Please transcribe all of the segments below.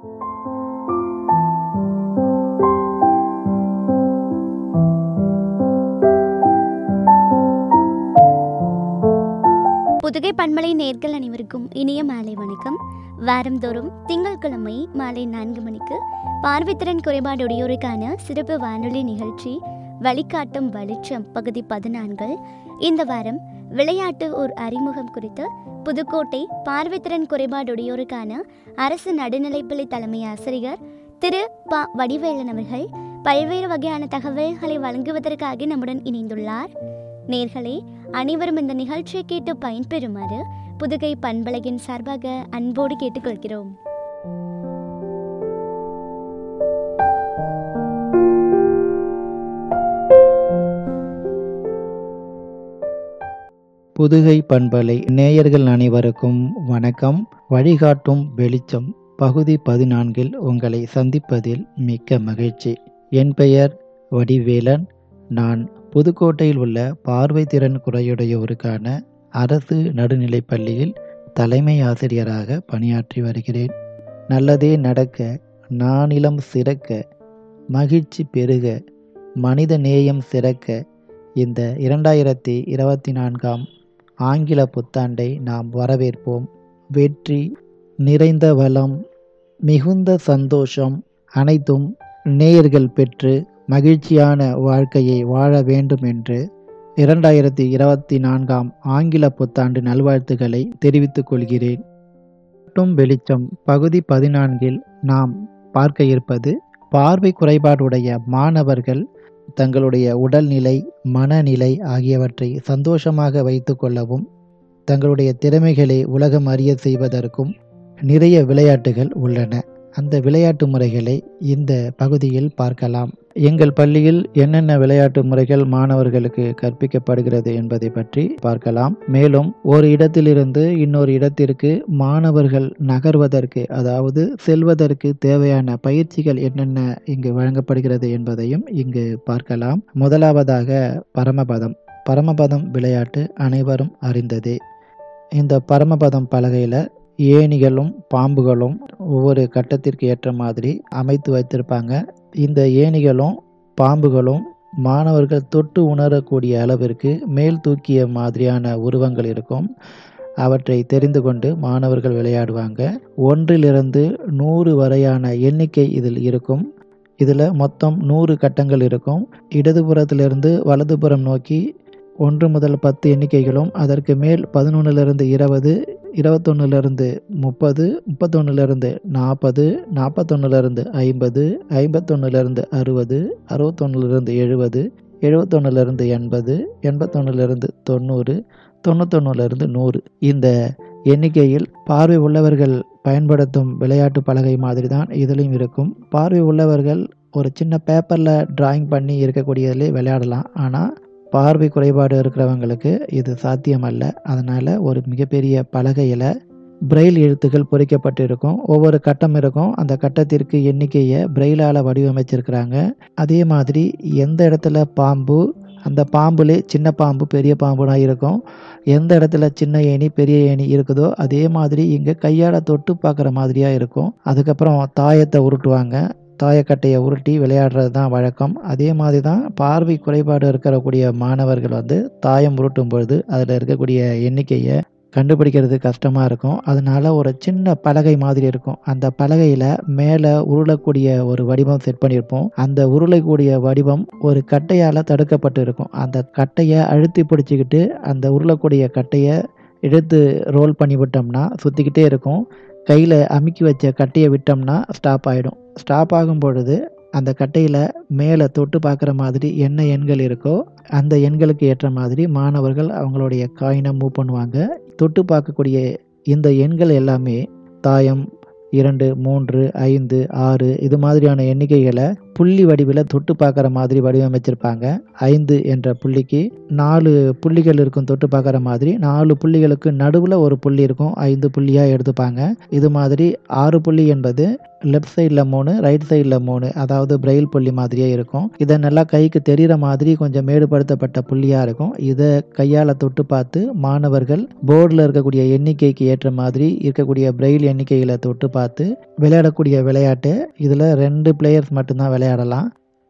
புதுகை பண்பலை நேர்கள் அனைவருக்கும் இனிய மாலை வணக்கம் வாரந்தோறும் திங்கட்கிழமை மாலை நான்கு மணிக்கு பார்வைத்திறன் குறைபாடுடையோருக்கான சிறப்பு வானொலி நிகழ்ச்சி வழிகாட்டும் வெளிச்சம் பகுதி பதினான்கு இந்த வாரம் விளையாட்டு ஒரு அறிமுகம் குறித்து புதுக்கோட்டை பார்வைத்திறன் குறைபாடுடையோருக்கான அரசு நடுநிலைப்பள்ளி தலைமை ஆசிரியர் திரு ப வடிவேலன் அவர்கள் பல்வேறு வகையான தகவல்களை வழங்குவதற்காக நம்முடன் இணைந்துள்ளார் நேர்களே அனைவரும் இந்த நிகழ்ச்சியை கேட்டு பயன்பெறுமாறு புதுகை பண்பலகின் சார்பாக அன்போடு கேட்டுக்கொள்கிறோம் புதுகை பண்பலை நேயர்கள் அனைவருக்கும் வணக்கம் வழிகாட்டும் வெளிச்சம் பகுதி பதினான்கில் உங்களை சந்திப்பதில் மிக்க மகிழ்ச்சி என் பெயர் வடிவேலன் நான் புதுக்கோட்டையில் உள்ள பார்வை திறன் குறையுடையோருக்கான அரசு நடுநிலைப் பள்ளியில் தலைமை ஆசிரியராக பணியாற்றி வருகிறேன் நல்லதே நடக்க நானிலம் சிறக்க மகிழ்ச்சி பெருக மனித நேயம் சிறக்க இந்த இரண்டாயிரத்தி இருபத்தி நான்காம் ஆங்கில புத்தாண்டை நாம் வரவேற்போம் வெற்றி நிறைந்த வளம் மிகுந்த சந்தோஷம் அனைத்தும் நேயர்கள் பெற்று மகிழ்ச்சியான வாழ்க்கையை வாழ வேண்டும் என்று இரண்டாயிரத்தி இருபத்தி நான்காம் ஆங்கில புத்தாண்டு நல்வாழ்த்துக்களை தெரிவித்துக் கொள்கிறேன் மட்டும் வெளிச்சம் பகுதி பதினான்கில் நாம் பார்க்க இருப்பது பார்வை குறைபாடுடைய மாணவர்கள் தங்களுடைய உடல்நிலை மனநிலை ஆகியவற்றை சந்தோஷமாக வைத்து கொள்ளவும் தங்களுடைய திறமைகளை உலகம் அறிய செய்வதற்கும் நிறைய விளையாட்டுகள் உள்ளன அந்த விளையாட்டு முறைகளை இந்த பகுதியில் பார்க்கலாம் எங்கள் பள்ளியில் என்னென்ன விளையாட்டு முறைகள் மாணவர்களுக்கு கற்பிக்கப்படுகிறது என்பதை பற்றி பார்க்கலாம் மேலும் ஒரு இடத்திலிருந்து இன்னொரு இடத்திற்கு மாணவர்கள் நகர்வதற்கு அதாவது செல்வதற்கு தேவையான பயிற்சிகள் என்னென்ன இங்கு வழங்கப்படுகிறது என்பதையும் இங்கு பார்க்கலாம் முதலாவதாக பரமபதம் பரமபதம் விளையாட்டு அனைவரும் அறிந்ததே இந்த பரமபதம் பலகையில் ஏணிகளும் பாம்புகளும் ஒவ்வொரு கட்டத்திற்கு ஏற்ற மாதிரி அமைத்து வைத்திருப்பாங்க இந்த ஏணிகளும் பாம்புகளும் மாணவர்கள் தொட்டு உணரக்கூடிய அளவிற்கு மேல் தூக்கிய மாதிரியான உருவங்கள் இருக்கும் அவற்றை தெரிந்து கொண்டு மாணவர்கள் விளையாடுவாங்க ஒன்றிலிருந்து நூறு வரையான எண்ணிக்கை இதில் இருக்கும் இதில் மொத்தம் நூறு கட்டங்கள் இருக்கும் இடதுபுறத்திலிருந்து வலதுபுறம் நோக்கி ஒன்று முதல் பத்து எண்ணிக்கைகளும் அதற்கு மேல் பதினொன்றிலிருந்து இருபது இருபத்தொன்னுலேருந்து முப்பது முப்பத்தொன்னுலேருந்து நாற்பது நாற்பத்தொன்னுலேருந்து ஐம்பது ஐம்பத்தொன்னுலேருந்து அறுபது அறுபத்தொன்னுலேருந்து எழுபது எழுபத்தொன்னுலேருந்து எண்பது எண்பத்தொன்னுலேருந்து தொண்ணூறு தொண்ணூத்தொன்னுலேருந்து நூறு இந்த எண்ணிக்கையில் பார்வை உள்ளவர்கள் பயன்படுத்தும் விளையாட்டு பலகை மாதிரி தான் இதுலேயும் இருக்கும் பார்வை உள்ளவர்கள் ஒரு சின்ன பேப்பரில் டிராயிங் பண்ணி இருக்கக்கூடியதிலே விளையாடலாம் ஆனால் பார்வை குறைபாடு இருக்கிறவங்களுக்கு இது சாத்தியமல்ல அதனால் ஒரு மிகப்பெரிய பலகையில் பிரெயில் எழுத்துக்கள் பொறிக்கப்பட்டு இருக்கும் ஒவ்வொரு கட்டம் இருக்கும் அந்த கட்டத்திற்கு எண்ணிக்கையை பிரெயிலால் வடிவமைச்சிருக்கிறாங்க அதே மாதிரி எந்த இடத்துல பாம்பு அந்த பாம்புலே சின்ன பாம்பு பெரிய பாம்புனா இருக்கும் எந்த இடத்துல சின்ன ஏணி பெரிய ஏணி இருக்குதோ அதே மாதிரி இங்கே கையால் தொட்டு பார்க்குற மாதிரியாக இருக்கும் அதுக்கப்புறம் தாயத்தை உருட்டுவாங்க தாயக்கட்டையை உருட்டி விளையாடுறது தான் வழக்கம் அதே மாதிரி தான் பார்வை குறைபாடு இருக்கக்கூடிய மாணவர்கள் வந்து தாயம் உருட்டும் பொழுது அதில் இருக்கக்கூடிய எண்ணிக்கையை கண்டுபிடிக்கிறது கஷ்டமாக இருக்கும் அதனால ஒரு சின்ன பலகை மாதிரி இருக்கும் அந்த பலகையில் மேலே உருளக்கூடிய ஒரு வடிவம் செட் பண்ணியிருப்போம் அந்த உருளக்கூடிய வடிவம் ஒரு கட்டையால் தடுக்கப்பட்டு இருக்கும் அந்த கட்டையை அழுத்தி பிடிச்சிக்கிட்டு அந்த உருளக்கூடிய கட்டையை எடுத்து ரோல் பண்ணி விட்டோம்னா சுற்றிக்கிட்டே இருக்கும் கையில் அமுக்கி வச்ச கட்டையை விட்டோம்னா ஸ்டாப் ஆகிடும் ஸ்டாப் ஆகும் பொழுது அந்த கட்டையில் மேலே தொட்டு பார்க்குற மாதிரி என்ன எண்கள் இருக்கோ அந்த எண்களுக்கு ஏற்ற மாதிரி மாணவர்கள் அவங்களுடைய காயினை மூவ் பண்ணுவாங்க தொட்டு பார்க்கக்கூடிய இந்த எண்கள் எல்லாமே தாயம் இரண்டு மூன்று ஐந்து ஆறு இது மாதிரியான எண்ணிக்கைகளை புள்ளி வடிவில் தொட்டு பார்க்குற மாதிரி வடிவமைச்சிருப்பாங்க ஐந்து என்ற புள்ளிக்கு நாலு புள்ளிகள் இருக்கும் தொட்டு பார்க்குற மாதிரி நாலு புள்ளிகளுக்கு நடுவில் ஒரு புள்ளி இருக்கும் ஐந்து புள்ளியாக எடுத்துப்பாங்க இது மாதிரி ஆறு புள்ளி என்பது லெஃப்ட் சைடில் மூணு ரைட் சைடில் மூணு அதாவது பிரெயில் புள்ளி மாதிரியே இருக்கும் இதை நல்லா கைக்கு தெரிகிற மாதிரி கொஞ்சம் மேடுபடுத்தப்பட்ட புள்ளியாக இருக்கும் இதை கையால் தொட்டு பார்த்து மாணவர்கள் போர்டில் இருக்கக்கூடிய எண்ணிக்கைக்கு ஏற்ற மாதிரி இருக்கக்கூடிய பிரெயில் எண்ணிக்கைகளை தொட்டு பார்த்து விளையாடக்கூடிய விளையாட்டு இதில் ரெண்டு பிளேயர்ஸ் மட்டும்தான் விளையாடலாம்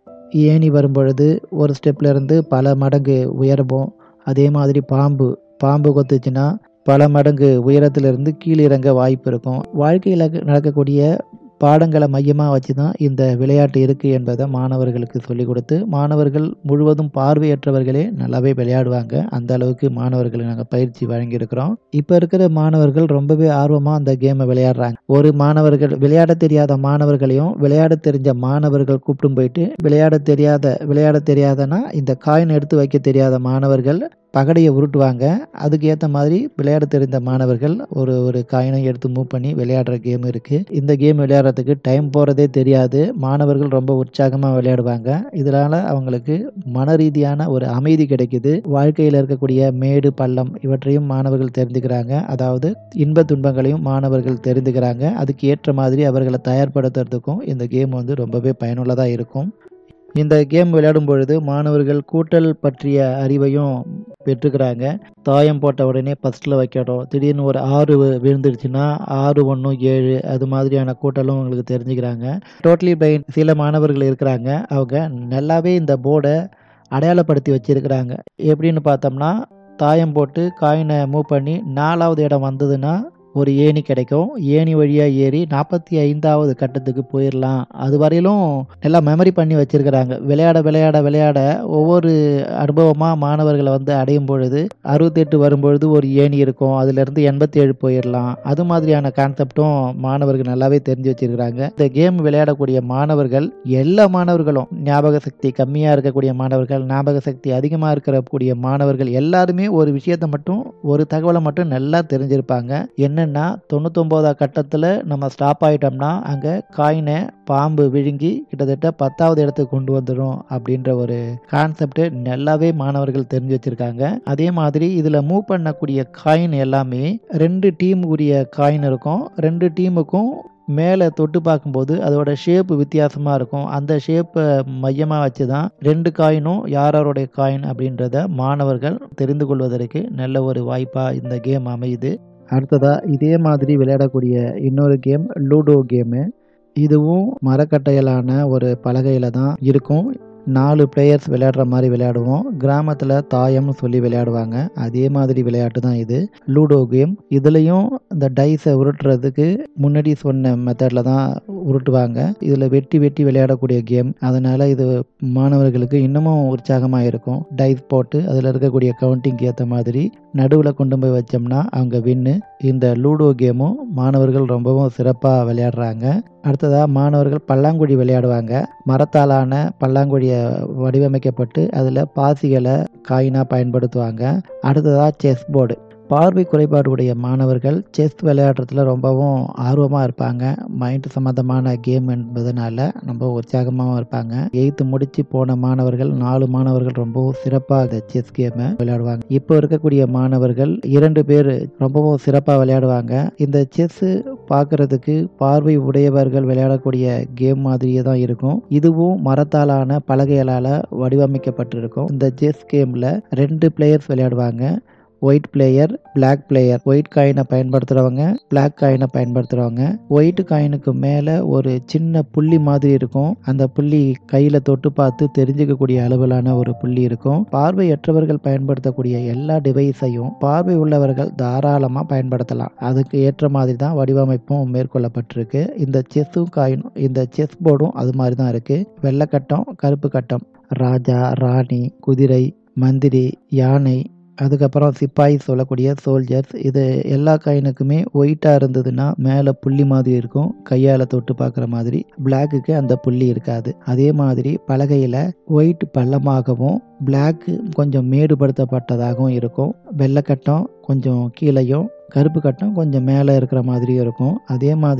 ஏணி வரும்பொழுது ஒரு ஸ்டெப்ல இருந்து பல மடங்கு உயரமும் அதே மாதிரி பாம்பு பாம்பு கொத்துச்சுன்னா பல மடங்கு உயரத்திலிருந்து கீழே இறங்க வாய்ப்பு இருக்கும் வாழ்க்கையில் நடக்கக்கூடிய பாடங்களை மையமாக வச்சு தான் இந்த விளையாட்டு இருக்குது என்பதை மாணவர்களுக்கு சொல்லிக் கொடுத்து மாணவர்கள் முழுவதும் பார்வையற்றவர்களே நல்லாவே விளையாடுவாங்க அந்த அளவுக்கு மாணவர்களுக்கு நாங்கள் பயிற்சி வழங்கியிருக்கிறோம் இப்போ இருக்கிற மாணவர்கள் ரொம்பவே ஆர்வமாக அந்த கேமை விளையாடுறாங்க ஒரு மாணவர்கள் விளையாட தெரியாத மாணவர்களையும் விளையாட தெரிஞ்ச மாணவர்கள் கூப்பிட்டு போயிட்டு விளையாட தெரியாத விளையாட தெரியாதனா இந்த காயின் எடுத்து வைக்க தெரியாத மாணவர்கள் பகடையை உருட்டுவாங்க அதுக்கு ஏற்ற மாதிரி விளையாட தெரிந்த மாணவர்கள் ஒரு ஒரு காயினை எடுத்து மூவ் பண்ணி விளையாடுற கேம் இருக்குது இந்த கேம் விளையாடுறதுக்கு டைம் போகிறதே தெரியாது மாணவர்கள் ரொம்ப உற்சாகமாக விளையாடுவாங்க இதனால் அவங்களுக்கு மன ரீதியான ஒரு அமைதி கிடைக்குது வாழ்க்கையில் இருக்கக்கூடிய மேடு பள்ளம் இவற்றையும் மாணவர்கள் தெரிஞ்சுக்கிறாங்க அதாவது இன்ப துன்பங்களையும் மாணவர்கள் தெரிந்துக்கிறாங்க அதுக்கு ஏற்ற மாதிரி அவர்களை தயார்படுத்துறதுக்கும் இந்த கேம் வந்து ரொம்பவே பயனுள்ளதாக இருக்கும் இந்த கேம் விளையாடும் பொழுது மாணவர்கள் கூட்டல் பற்றிய அறிவையும் பெற்றுக்கிறாங்க தாயம் போட்ட உடனே ஃபஸ்ட்டில் வைக்கணும் திடீர்னு ஒரு ஆறு வி- விழுந்துருச்சுன்னா ஆறு ஒன்று ஏழு அது மாதிரியான கூட்டலும் உங்களுக்கு தெரிஞ்சுக்கிறாங்க டோட்டலி பிரைன் சில மாணவர்கள் இருக்கிறாங்க அவங்க நல்லாவே இந்த போர்டை அடையாளப்படுத்தி வச்சிருக்கிறாங்க எப்படின்னு பார்த்தோம்னா தாயம் போட்டு காயினை மூவ் பண்ணி நாலாவது இடம் வந்ததுன்னா ஒரு ஏணி கிடைக்கும் ஏணி வழியாக ஏறி நாற்பத்தி ஐந்தாவது கட்டத்துக்கு போயிடலாம் அது வரையிலும் எல்லாம் மெமரி பண்ணி வச்சிருக்கிறாங்க விளையாட விளையாட விளையாட ஒவ்வொரு அனுபவமாக மாணவர்களை வந்து அடையும் பொழுது அறுபத்தெட்டு வரும்பொழுது ஒரு ஏணி இருக்கும் அதுலேருந்து எண்பத்தி ஏழு போயிடலாம் அது மாதிரியான கான்செப்டும் மாணவர்கள் நல்லாவே தெரிஞ்சு வச்சிருக்கிறாங்க இந்த கேம் விளையாடக்கூடிய மாணவர்கள் எல்லா மாணவர்களும் ஞாபக சக்தி கம்மியாக இருக்கக்கூடிய மாணவர்கள் ஞாபக சக்தி அதிகமாக இருக்கக்கூடிய மாணவர்கள் எல்லாருமே ஒரு விஷயத்தை மட்டும் ஒரு தகவலை மட்டும் நல்லா தெரிஞ்சிருப்பாங்க என்னன்னா தொண்ணூத்தொம்போதா கட்டத்தில் நம்ம ஸ்டாப் ஆயிட்டோம்னா அங்கே காயினை பாம்பு விழுங்கி கிட்டத்தட்ட பத்தாவது இடத்துக்கு கொண்டு வந்துடும் அப்படின்ற ஒரு கான்செப்ட் நல்லாவே மாணவர்கள் தெரிஞ்சு வச்சிருக்காங்க அதே மாதிரி இதில் மூவ் பண்ணக்கூடிய காயின் எல்லாமே ரெண்டு டீம் உரிய காயின் இருக்கும் ரெண்டு டீமுக்கும் மேலே தொட்டு பார்க்கும்போது அதோட ஷேப் வித்தியாசமாக இருக்கும் அந்த ஷேப்பை மையமாக வச்சு தான் ரெண்டு காயினும் யார் யாருடைய காயின் அப்படின்றத மாணவர்கள் தெரிந்து கொள்வதற்கு நல்ல ஒரு வாய்ப்பாக இந்த கேம் அமையுது அடுத்ததாக இதே மாதிரி விளையாடக்கூடிய இன்னொரு கேம் லூடோ கேமு இதுவும் மரக்கட்டையிலான ஒரு பலகையில் தான் இருக்கும் நாலு பிளேயர்ஸ் விளையாடுற மாதிரி விளையாடுவோம் கிராமத்தில் தாயம்னு சொல்லி விளையாடுவாங்க அதே மாதிரி விளையாட்டு தான் இது லூடோ கேம் இதுலேயும் இந்த டைஸை உருட்டுறதுக்கு முன்னாடி சொன்ன மெத்தடில் தான் உருட்டுவாங்க இதில் வெட்டி வெட்டி விளையாடக்கூடிய கேம் அதனால் இது மாணவர்களுக்கு இன்னமும் உற்சாகமாக இருக்கும் டைஸ் போட்டு அதில் இருக்கக்கூடிய கவுண்டிங்க்கு ஏற்ற மாதிரி நடுவில் கொண்டு போய் வச்சோம்னா அவங்க வின்னு இந்த லூடோ கேமும் மாணவர்கள் ரொம்பவும் சிறப்பாக விளையாடுறாங்க அடுத்ததாக மாணவர்கள் பல்லாங்குழி விளையாடுவாங்க மரத்தாலான பல்லாங்குழியை வடிவமைக்கப்பட்டு அதில் பாசிகளை காயினாக பயன்படுத்துவாங்க அடுத்ததாக செஸ் போர்டு பார்வை குறைபாடு உடைய மாணவர்கள் செஸ் விளையாடுறதுல ரொம்பவும் ஆர்வமாக இருப்பாங்க மைண்ட் சம்மந்தமான கேம் என்பதனால ரொம்ப உற்சாகமாகவும் இருப்பாங்க எயித்து முடிச்சு போன மாணவர்கள் நாலு மாணவர்கள் ரொம்பவும் சிறப்பாக இந்த செஸ் கேமை விளையாடுவாங்க இப்போ இருக்கக்கூடிய மாணவர்கள் இரண்டு பேர் ரொம்பவும் சிறப்பாக விளையாடுவாங்க இந்த செஸ் பார்க்கறதுக்கு பார்வை உடையவர்கள் விளையாடக்கூடிய கேம் மாதிரியே தான் இருக்கும் இதுவும் மரத்தாலான பலகைகளால் வடிவமைக்கப்பட்டிருக்கும் இந்த செஸ் கேமில் ரெண்டு பிளேயர்ஸ் விளையாடுவாங்க white player black player white காயினை பயன்படுத்துகிறவங்க பிளாக் காயினை பயன்படுத்துகிறவங்க ஒயிட் காயினுக்கு மேலே ஒரு சின்ன புள்ளி மாதிரி இருக்கும் அந்த புள்ளி கையில் தொட்டு பார்த்து தெரிஞ்சுக்கக்கூடிய அளவிலான ஒரு புள்ளி இருக்கும் பார்வையற்றவர்கள் பயன்படுத்தக்கூடிய எல்லா டிவைஸையும் பார்வை உள்ளவர்கள் தாராளமாக பயன்படுத்தலாம் அதுக்கு ஏற்ற மாதிரி தான் வடிவமைப்பும் மேற்கொள்ளப்பட்டிருக்கு இந்த செஸ்ஸும் காயினும் இந்த செஸ் போர்டும் அது மாதிரி தான் இருக்குது வெள்ளை கட்டம் கருப்பு கட்டம் ராஜா ராணி குதிரை மந்திரி யானை அதுக்கப்புறம் சிப்பாய் சொல்லக்கூடிய சோல்ஜர்ஸ் இது எல்லா காயினுக்குமே ஒயிட்டாக இருந்ததுன்னா மேலே புள்ளி மாதிரி இருக்கும் கையால் தொட்டு பார்க்குற மாதிரி பிளாக்குக்கு அந்த புள்ளி இருக்காது அதே மாதிரி பலகையில் ஒயிட் பள்ளமாகவும் பிளாக் கொஞ்சம் மேடுபடுத்தப்பட்டதாகவும் இருக்கும் வெள்ளைக்கட்டம் கொஞ்சம் கீழேயும் கருப்பு கட்டம் கொஞ்சம் மேலே இருக்கிற மாதிரியும் இருக்கும் அதே மாதிரி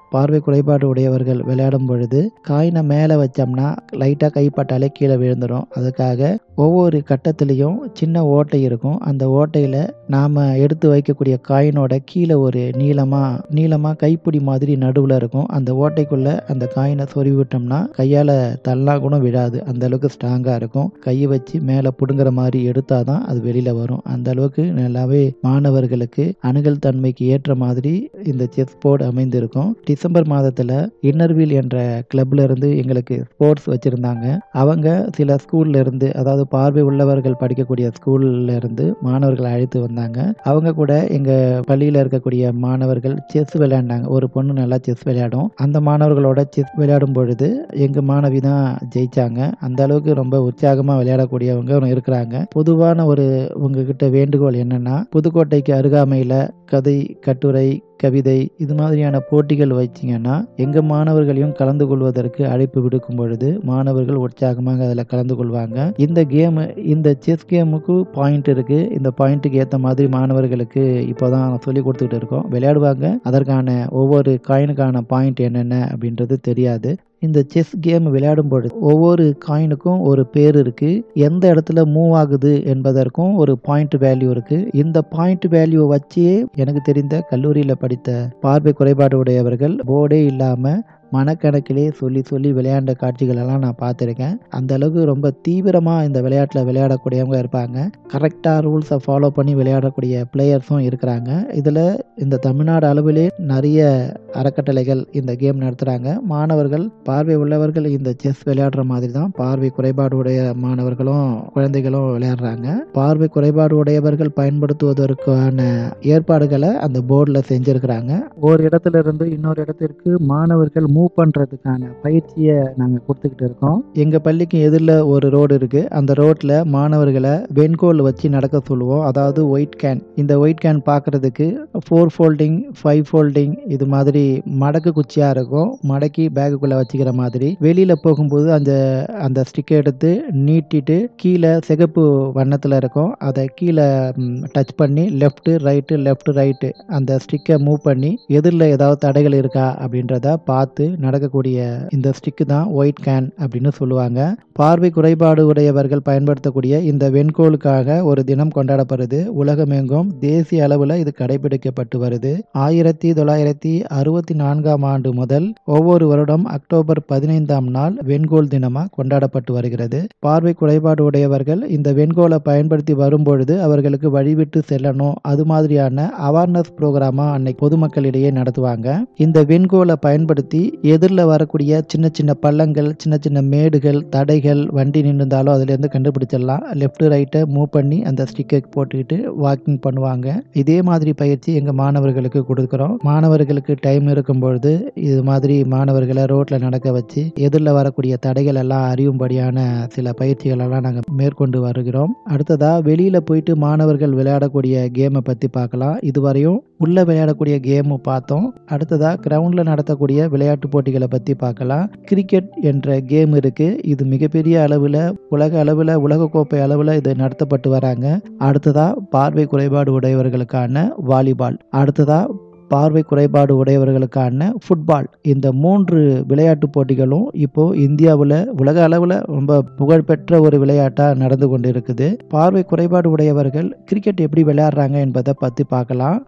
பார்வை குறைபாடு உடையவர்கள் விளையாடும் பொழுது காயினை மேலே வச்சோம்னா லைட்டாக கைப்பட்டாலே கீழே விழுந்துடும் அதுக்காக ஒவ்வொரு கட்டத்துலேயும் சின்ன ஓட்டை இருக்கும் அந்த ஓட்டையில் நாம் எடுத்து வைக்கக்கூடிய காயினோட கீழே ஒரு நீளமாக நீளமாக கைப்பிடி மாதிரி நடுவில் இருக்கும் அந்த ஓட்டைக்குள்ளே அந்த காயினை சொருவி விட்டோம்னா கையால் தள்ளா கூட விழாது அந்த அளவுக்கு ஸ்ட்ராங்காக இருக்கும் கையை வச்சு மேலே பிடுங்குற மாதிரி எடுத்தால் தான் அது வெளியில் வரும் அந்த அளவுக்கு நல்லாவே மாணவர்களுக்கு அணுகல் தன்மைக்கு ஏற்ற மாதிரி இந்த செஸ் போர்டு அமைந்திருக்கும் டிசம்பர் மாதத்தில் இன்னர்வில் என்ற கிளப்ல இருந்து எங்களுக்கு ஸ்போர்ட்ஸ் வச்சுருந்தாங்க அவங்க சில ஸ்கூல்ல இருந்து அதாவது பார்வை உள்ளவர்கள் படிக்கக்கூடிய ஸ்கூல்ல இருந்து மாணவர்களை அழைத்து வந்தாங்க அவங்க கூட எங்கள் பள்ளியில் இருக்கக்கூடிய மாணவர்கள் செஸ் விளையாண்டாங்க ஒரு பொண்ணு நல்லா செஸ் விளையாடும் அந்த மாணவர்களோட செஸ் விளையாடும் பொழுது எங்கள் மாணவி தான் ஜெயிச்சாங்க அந்த அளவுக்கு ரொம்ப உற்சாகமாக விளையாடக்கூடியவங்க இருக்கிறாங்க பொதுவான ஒரு உங்ககிட்ட வேண்டுகோள் என்னன்னா புதுக்கோட்டைக்கு அருகாமையில் கதை கட்டுரை கவிதை இது மாதிரியான போட்டிகள் வச்சிங்கன்னா எங்கள் மாணவர்களையும் கலந்து கொள்வதற்கு அழைப்பு விடுக்கும் பொழுது மாணவர்கள் உற்சாகமாக அதில் கலந்து கொள்வாங்க இந்த கேமு இந்த செஸ் கேமுக்கு பாயிண்ட் இருக்குது இந்த பாயிண்ட்டுக்கு ஏற்ற மாதிரி மாணவர்களுக்கு இப்போ தான் சொல்லி கொடுத்துக்கிட்டு இருக்கோம் விளையாடுவாங்க அதற்கான ஒவ்வொரு காயினுக்கான பாயிண்ட் என்னென்ன அப்படின்றது தெரியாது இந்த செஸ் கேம் விளையாடும் பொழுது ஒவ்வொரு காயினுக்கும் ஒரு பேர் இருக்கு எந்த இடத்துல மூவ் ஆகுது என்பதற்கும் ஒரு பாயிண்ட் வேல்யூ இருக்கு இந்த பாயிண்ட் வேல்யூ வச்சே எனக்கு தெரிந்த கல்லூரியில் படித்த பார்வை குறைபாடு உடையவர்கள் போர்டே இல்லாமல் மனக்கணக்கிலே சொல்லி சொல்லி விளையாண்ட காட்சிகள் எல்லாம் நான் பார்த்துருக்கேன் அந்த அளவுக்கு ரொம்ப தீவிரமாக இந்த விளையாட்டில் விளையாடக்கூடியவங்க இருப்பாங்க கரெக்டாக ரூல்ஸை ஃபாலோ பண்ணி விளையாடக்கூடிய பிளேயர்ஸும் இருக்கிறாங்க இதில் இந்த தமிழ்நாடு அளவிலே நிறைய அறக்கட்டளைகள் இந்த கேம் நடத்துகிறாங்க மாணவர்கள் பார்வை உள்ளவர்கள் இந்த செஸ் விளையாடுற மாதிரி தான் பார்வை குறைபாடு உடைய மாணவர்களும் குழந்தைகளும் விளையாடுறாங்க பார்வை குறைபாடு உடையவர்கள் பயன்படுத்துவதற்கான ஏற்பாடுகளை அந்த போர்டில் செஞ்சுருக்கிறாங்க ஒரு இடத்துல இருந்து இன்னொரு இடத்திற்கு மாணவர்கள் மூவ் பண்ணுறதுக்கான பயிற்சியை நாங்கள் கொடுத்துக்கிட்டு இருக்கோம் எங்கள் பள்ளிக்கு எதிரில் ஒரு ரோடு இருக்குது அந்த ரோட்டில் மாணவர்களை வெண்கோல் வச்சு நடக்க சொல்லுவோம் அதாவது ஒயிட் கேன் இந்த ஒயிட் கேன் பார்க்குறதுக்கு ஃபோர் ஃபோல்டிங் ஃபைவ் ஃபோல்டிங் இது மாதிரி மடக்கு குச்சியாக இருக்கும் மடக்கி பேக்குக்குள்ளே வச்சுக்கிற மாதிரி வெளியில் போகும்போது அந்த அந்த ஸ்டிக்கை எடுத்து நீட்டிட்டு கீழே சிகப்பு வண்ணத்தில் இருக்கும் அதை கீழே டச் பண்ணி லெஃப்ட்டு ரைட்டு லெஃப்ட் ரைட்டு அந்த ஸ்டிக்கை மூவ் பண்ணி எதிரில் ஏதாவது தடைகள் இருக்கா அப்படின்றத பார்த்து நடக்கக்கூடிய இந்த ஸ்டிக்கு தான் ஒயிட் கேன் அப்படின்னு சொல்லுவாங்க பார்வை குறைபாடு உடையவர்கள் பயன்படுத்தக்கூடிய இந்த வெண்கோலுக்காக ஒரு தினம் கொண்டாடப்படுது உலகமெங்கும் தேசிய அளவில் இது கடைபிடிக்கப்பட்டு வருது ஆயிரத்தி தொள்ளாயிரத்தி அறுபத்தி நான்காம் ஆண்டு முதல் ஒவ்வொரு வருடம் அக்டோபர் பதினைந்தாம் நாள் வெண்கோல் தினமாக கொண்டாடப்பட்டு வருகிறது பார்வை குறைபாடு உடையவர்கள் இந்த வெண்கோலை பயன்படுத்தி வரும்பொழுது அவர்களுக்கு வழிவிட்டு செல்லணும் அது மாதிரியான அவேர்னஸ் ப்ரோக்ராமா அன்னைக்கு பொதுமக்களிடையே நடத்துவாங்க இந்த வெண்கோலை பயன்படுத்தி எதிரில் வரக்கூடிய சின்ன சின்ன பள்ளங்கள் சின்ன சின்ன மேடுகள் தடைகள் வண்டி நின்றுந்தாலும் அதுலேருந்து கண்டுபிடிச்சிடலாம் லெஃப்ட் ரைட்டை மூவ் பண்ணி அந்த ஸ்டிக்கை போட்டுக்கிட்டு வாக்கிங் பண்ணுவாங்க இதே மாதிரி பயிற்சி எங்கள் மாணவர்களுக்கு கொடுக்குறோம் மாணவர்களுக்கு டைம் இருக்கும் பொழுது இது மாதிரி மாணவர்களை ரோட்டில் நடக்க வச்சு எதிரில் வரக்கூடிய தடைகள் எல்லாம் அறியும்படியான சில பயிற்சிகள் எல்லாம் நாங்கள் மேற்கொண்டு வருகிறோம் அடுத்ததாக வெளியில் போயிட்டு மாணவர்கள் விளையாடக்கூடிய கேமை பற்றி பார்க்கலாம் இதுவரையும் உள்ளே விளையாடக்கூடிய கேமு பார்த்தோம் அடுத்ததாக கிரவுண்டில் நடத்தக்கூடிய விளையாட்டு போட்டிகளை பற்றி பார்க்கலாம் கிரிக்கெட் என்ற கேம் இருக்குது இது மிகப்பெரிய அளவில் உலக அளவில் உலகக்கோப்பை அளவில் இது நடத்தப்பட்டு வராங்க அடுத்ததாக பார்வை குறைபாடு உடையவர்களுக்கான வாலிபால் அடுத்ததாக பார்வை குறைபாடு உடையவர்களுக்கான ஃபுட்பால் இந்த மூன்று விளையாட்டு போட்டிகளும் இப்போ இந்தியாவில் உலக அளவில் ரொம்ப புகழ்பெற்ற ஒரு விளையாட்டாக நடந்து கொண்டு இருக்குது பார்வை குறைபாடு உடையவர்கள் கிரிக்கெட் எப்படி விளையாடுறாங்க என்பதை பற்றி பார்க்கலாம்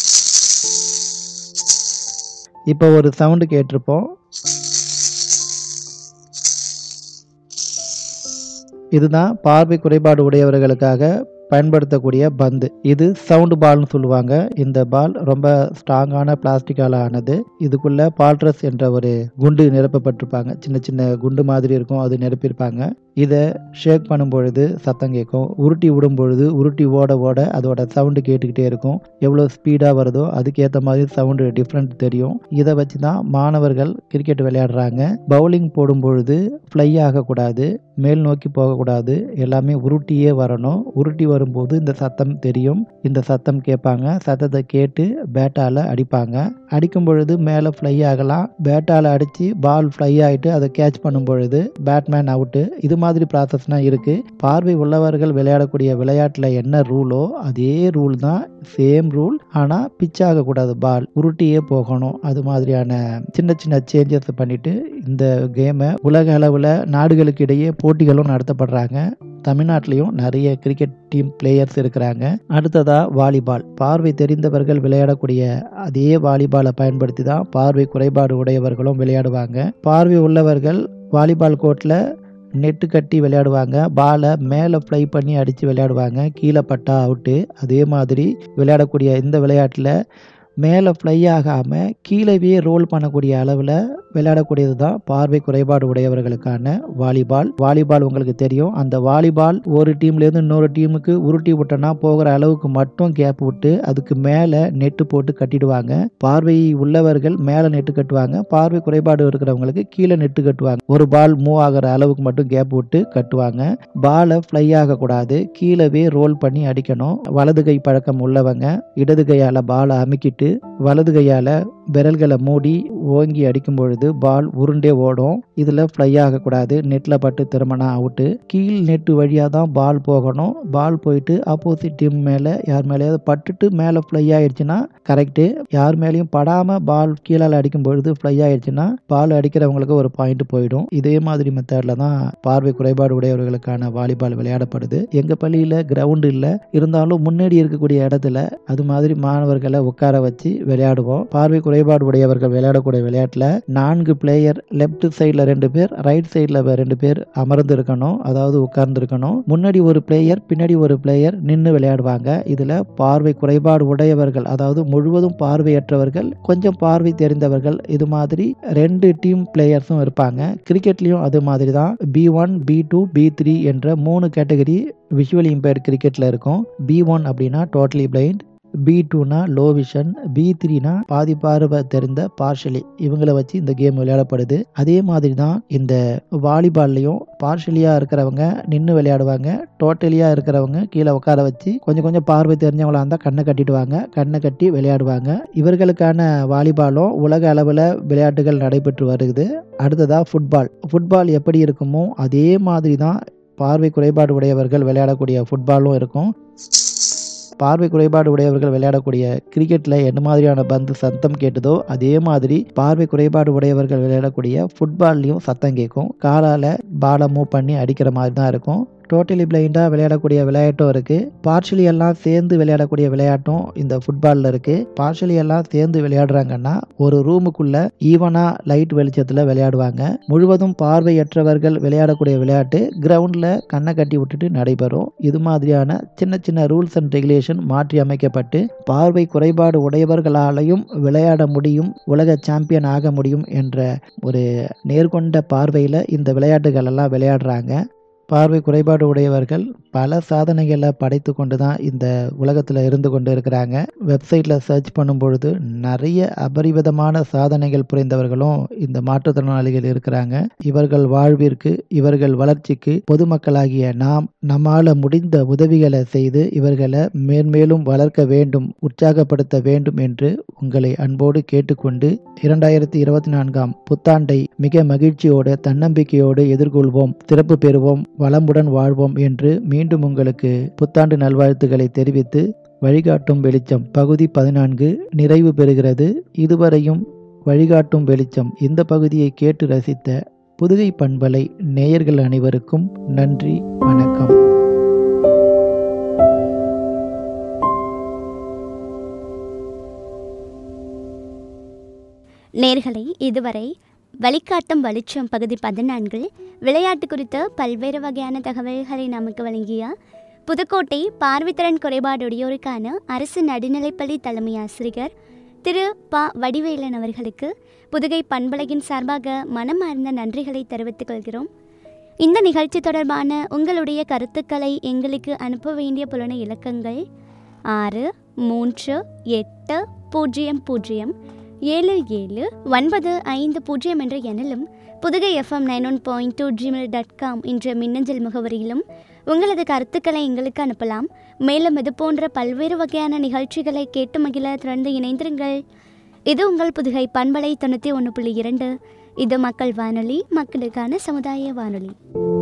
இப்போ ஒரு சவுண்டு கேட்டிருப்போம் இதுதான் பார்வை குறைபாடு உடையவர்களுக்காக பயன்படுத்தக்கூடிய பந்து இது சவுண்டு பால்னு சொல்லுவாங்க இந்த பால் ரொம்ப ஸ்ட்ராங்கான பிளாஸ்டிக்கால் ஆனது இதுக்குள்ள பால்ட்ரஸ் என்ற ஒரு குண்டு நிரப்பப்பட்டிருப்பாங்க சின்ன சின்ன குண்டு மாதிரி இருக்கும் அது நிரப்பியிருப்பாங்க இதை ஷேக் பண்ணும் பொழுது சத்தம் கேட்கும் உருட்டி விடும் பொழுது உருட்டி ஓட ஓட அதோட சவுண்டு கேட்டுக்கிட்டே இருக்கும் எவ்வளோ ஸ்பீடாக வருதோ அதுக்கேற்ற மாதிரி சவுண்டு டிஃப்ரெண்ட் தெரியும் இதை வச்சு தான் மாணவர்கள் கிரிக்கெட் விளையாடுறாங்க பவுலிங் போடும் பொழுது ஃப்ளை ஆகக்கூடாது மேல் நோக்கி போகக்கூடாது எல்லாமே உருட்டியே வரணும் உருட்டி வரும் வரும்போது இந்த சத்தம் தெரியும் இந்த சத்தம் கேட்பாங்க சத்தத்தை கேட்டு பேட்டால் அடிப்பாங்க அடிக்கும் பொழுது மேலே ஃப்ளை ஆகலாம் பேட்டால் அடித்து பால் ஃப்ளை ஆகிட்டு அதை கேட்ச் பண்ணும் பொழுது பேட்மேன் அவுட்டு இது மாதிரி ப்ராசஸ்லாம் இருக்குது பார்வை உள்ளவர்கள் விளையாடக்கூடிய விளையாட்டில் என்ன ரூலோ அதே ரூல் தான் சேம் ரூல் ஆனால் பிச் ஆகக்கூடாது பால் உருட்டியே போகணும் அது மாதிரியான சின்ன சின்ன சேஞ்சஸ் பண்ணிட்டு இந்த கேமை உலக அளவில் நாடுகளுக்கு இடையே போட்டிகளும் நடத்தப்படுறாங்க தமிழ்நாட்டிலையும் நிறைய கிரிக்கெட் டீம் பிளேயர்ஸ் இருக்கிறாங்க அடுத்ததா வாலிபால் பார்வை தெரிந்தவர்கள் விளையாடக்கூடிய அதே வாலிபாலை பயன்படுத்தி தான் பார்வை குறைபாடு உடையவர்களும் விளையாடுவாங்க பார்வை உள்ளவர்கள் வாலிபால் கோர்ட்டில் நெட்டு கட்டி விளையாடுவாங்க பாலை மேலே ஃப்ளை பண்ணி அடித்து விளையாடுவாங்க கீழே பட்டா அவுட்டு அதே மாதிரி விளையாடக்கூடிய இந்த விளையாட்டில் மேலே ஃப்ளை ஆகாமல் கீழவே ரோல் பண்ணக்கூடிய அளவில் விளையாடக்கூடியது தான் பார்வை குறைபாடு உடையவர்களுக்கான வாலிபால் வாலிபால் உங்களுக்கு தெரியும் அந்த வாலிபால் ஒரு டீம்லேருந்து இன்னொரு டீமுக்கு உருட்டி விட்டோன்னா போகிற அளவுக்கு மட்டும் கேப் விட்டு அதுக்கு மேலே நெட்டு போட்டு கட்டிடுவாங்க பார்வை உள்ளவர்கள் மேலே நெட்டு கட்டுவாங்க பார்வை குறைபாடு இருக்கிறவங்களுக்கு கீழே நெட்டு கட்டுவாங்க ஒரு பால் மூவ் ஆகிற அளவுக்கு மட்டும் கேப் விட்டு கட்டுவாங்க பாலை ஃப்ளை ஆகக்கூடாது கீழவே ரோல் பண்ணி அடிக்கணும் வலது கை பழக்கம் உள்ளவங்க இடது கையால் பாலை அமுக்கிட்டு வலது கையால் விரல்களை மூடி ஓங்கி அடிக்கும் பொழுது பால் உருண்டே ஓடும் இதில் ஃப்ளை ஆகக்கூடாது நெட்டில் பட்டு திரும்பினா அவுட்டு கீழ் நெட்டு வழியாக தான் பால் போகணும் பால் போயிட்டு ஆப்போசிட் டீம் மேலே யார் மேலேயாவது பட்டுட்டு மேலே ஃப்ளை ஆயிடுச்சுன்னா கரெக்டு யார் மேலேயும் படாமல் பால் கீழால் அடிக்கும் பொழுது ஃப்ளை ஆயிடுச்சுன்னா பால் அடிக்கிறவங்களுக்கு ஒரு பாயிண்ட் போயிடும் இதே மாதிரி மெத்தடில் தான் பார்வை குறைபாடு உடையவர்களுக்கான வாலிபால் விளையாடப்படுது எங்கள் பள்ளியில் கிரவுண்டு இல்லை இருந்தாலும் முன்னாடி இருக்கக்கூடிய இடத்துல அது மாதிரி மாணவர்களை உட்கார வச்சு விளையாடுவோம் பார்வை குறைபாடு உடையவர்கள் விளையாடக்கூடிய விளையாட்டில் நான்கு பிளேயர் லெஃப்ட் சைடில் ரெண்டு பேர் ரைட் சைடில் ரெண்டு பேர் அமர்ந்து இருக்கணும் அதாவது உட்கார்ந்து இருக்கணும் முன்னாடி ஒரு பிளேயர் பின்னாடி ஒரு பிளேயர் நின்று விளையாடுவாங்க இதில் பார்வை குறைபாடு உடையவர்கள் அதாவது முழுவதும் பார்வையற்றவர்கள் கொஞ்சம் பார்வை தெரிந்தவர்கள் இது மாதிரி ரெண்டு டீம் பிளேயர்ஸும் இருப்பாங்க கிரிக்கெட்லேயும் அது மாதிரி தான் B one B two B three என்ற மூணு கேட்டகரி விஷுவல் இம்பேர்ட் கிரிக்கெட்டில் இருக்கும் பி ஒன் அப்படின்னா டோட்டலி பிளைண்ட் பி டூனா லோ விஷன் பி த்ரீனா பாதி பார்வை தெரிந்த பார்ஷலி இவங்களை வச்சு இந்த கேம் விளையாடப்படுது அதே மாதிரி தான் இந்த வாலிபால்லையும் பார்ஷலியாக இருக்கிறவங்க நின்று விளையாடுவாங்க டோட்டலியாக இருக்கிறவங்க கீழே உட்கார வச்சு கொஞ்சம் கொஞ்சம் பார்வை தெரிஞ்சவங்களா இருந்தால் கண்ணை கட்டிடுவாங்க கண்ணை கட்டி விளையாடுவாங்க இவர்களுக்கான வாலிபாலும் உலக அளவில் விளையாட்டுகள் நடைபெற்று வருது அடுத்ததாக ஃபுட்பால் ஃபுட்பால் எப்படி இருக்குமோ அதே மாதிரி தான் பார்வை குறைபாடு உடையவர்கள் விளையாடக்கூடிய ஃபுட்பாலும் இருக்கும் பார்வை குறைபாடு உடையவர்கள் விளையாடக்கூடிய கிரிக்கெட்டில் என்ன மாதிரியான பந்து சத்தம் கேட்டதோ அதே மாதிரி பார்வை குறைபாடு உடையவர்கள் விளையாடக்கூடிய ஃபுட்பால்லையும் சத்தம் கேட்கும் காலால் பாலை மூவ் பண்ணி அடிக்கிற மாதிரி தான் இருக்கும் டோட்டலி பிளைண்டாக விளையாடக்கூடிய விளையாட்டும் இருக்குது பார்ஷலி எல்லாம் சேர்ந்து விளையாடக்கூடிய விளையாட்டும் இந்த ஃபுட்பாலில் இருக்குது பார்ஷலி எல்லாம் சேர்ந்து விளையாடுறாங்கன்னா ஒரு ரூமுக்குள்ள ஈவனாக லைட் வெளிச்சத்தில் விளையாடுவாங்க முழுவதும் பார்வையற்றவர்கள் விளையாடக்கூடிய விளையாட்டு கிரவுண்டில் கண்ணை கட்டி விட்டுட்டு நடைபெறும் இது மாதிரியான சின்ன சின்ன ரூல்ஸ் அண்ட் ரெகுலேஷன் மாற்றி அமைக்கப்பட்டு பார்வை குறைபாடு உடையவர்களாலையும் விளையாட முடியும் உலக சாம்பியன் ஆக முடியும் என்ற ஒரு நேர்கொண்ட பார்வையில் இந்த விளையாட்டுகள் எல்லாம் விளையாடுறாங்க பார்வை குறைபாடு உடையவர்கள் பல சாதனைகளை படைத்து கொண்டு தான் இந்த உலகத்தில் இருந்து கொண்டு இருக்கிறாங்க வெப்சைட்டில் சர்ச் பண்ணும் பொழுது நிறைய அபரிவிதமான சாதனைகள் புரிந்தவர்களும் இந்த மாற்றுத்திறனாளிகள் இருக்கிறாங்க இவர்கள் வாழ்விற்கு இவர்கள் வளர்ச்சிக்கு பொதுமக்களாகிய நாம் நம்மால் முடிந்த உதவிகளை செய்து இவர்களை மேன்மேலும் வளர்க்க வேண்டும் உற்சாகப்படுத்த வேண்டும் என்று உங்களை அன்போடு கேட்டுக்கொண்டு இரண்டாயிரத்தி இருபத்தி நான்காம் புத்தாண்டை மிக மகிழ்ச்சியோடு தன்னம்பிக்கையோடு எதிர்கொள்வோம் சிறப்பு பெறுவோம் வளமுடன் வாழ்வோம் என்று மீண்டும் உங்களுக்கு புத்தாண்டு நல்வாழ்த்துக்களை தெரிவித்து வழிகாட்டும் வெளிச்சம் பகுதி பதினான்கு நிறைவு பெறுகிறது இதுவரையும் வழிகாட்டும் வெளிச்சம் இந்த பகுதியை கேட்டு ரசித்த புதுகை பண்பலை நேயர்கள் அனைவருக்கும் நன்றி வணக்கம் நேர்களை இதுவரை வழிகாட்டும் வெளிச்சம் பகுதி பதினான்கில் விளையாட்டு குறித்த பல்வேறு வகையான தகவல்களை நமக்கு வழங்கிய புதுக்கோட்டை பார்வைத்திறன் குறைபாடுடையோருக்கான அரசு நடுநிலைப்பள்ளி தலைமை ஆசிரியர் திரு ப வடிவேலன் அவர்களுக்கு புதுகை பண்பலையின் சார்பாக மனமார்ந்த நன்றிகளை தெரிவித்துக் கொள்கிறோம் இந்த நிகழ்ச்சி தொடர்பான உங்களுடைய கருத்துக்களை எங்களுக்கு அனுப்ப வேண்டிய புலன இலக்கங்கள் ஆறு மூன்று எட்டு பூஜ்ஜியம் பூஜ்ஜியம் ஏழு ஏழு ஒன்பது ஐந்து பூஜ்ஜியம் என்ற எண்ணிலும் Pudugai FM nine one point two Gmail dot com என்ற மின்னஞ்சல் முகவரியிலும் உங்களது கருத்துக்களை எங்களுக்கு அனுப்பலாம் மேலும் இது போன்ற பல்வேறு வகையான நிகழ்ச்சிகளை கேட்டு மகிழ தொடர்ந்து இணைந்திருங்கள் இது உங்கள் புதுகை பண்பலை தொண்ணூற்றி ஒன்று புள்ளி இரண்டு இது மக்கள் வானொலி மக்களுக்கான சமுதாய வானொலி